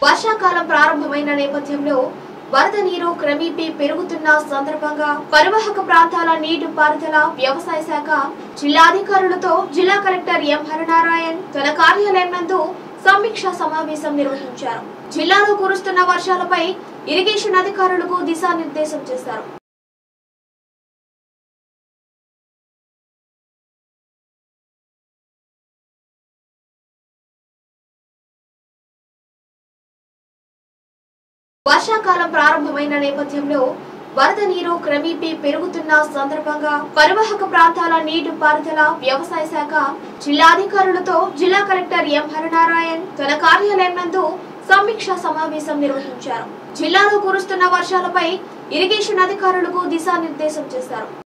వర్షాకాలం ప్రారంభమైన నేపథ్యంలో వరద నీరు క్రమేపీ పెరుగుతున్న సందర్భంగా పరివాహక ప్రాంతాల నీటి పారుదల వ్యవసాయ శాఖ జిల్లా అధికారులతో జిల్లా కలెక్టర్ ఎం హరినారాయణ్ తన కార్యాలయం నందు సమీక్షా సమావేశం నిర్వహించారు జిల్లాలో కురుస్తున్న వర్షాలపై ఇరిగేషన్ అధికారులకు దిశానిర్దేశం చేశారు వర్షాకాలం ప్రారంభమైన నేపథ్యంలో వరద నీరు క్రమేపీ పెరుగుతున్న సందర్భంగా పరివాహక ప్రాంతాల నీటి పారుదల వ్యవసాయ శాఖ జిల్లా అధికారులతో జిల్లా కలెక్టర్ ఎం హరినారాయణ్ తన కార్యాలయం నందు సమీక్షా సమావేశం నిర్వహించారు జిల్లాలో కురుస్తున్న వర్షాలపై ఇరిగేషన్ అధికారులకు దిశానిర్దేశం చేశారు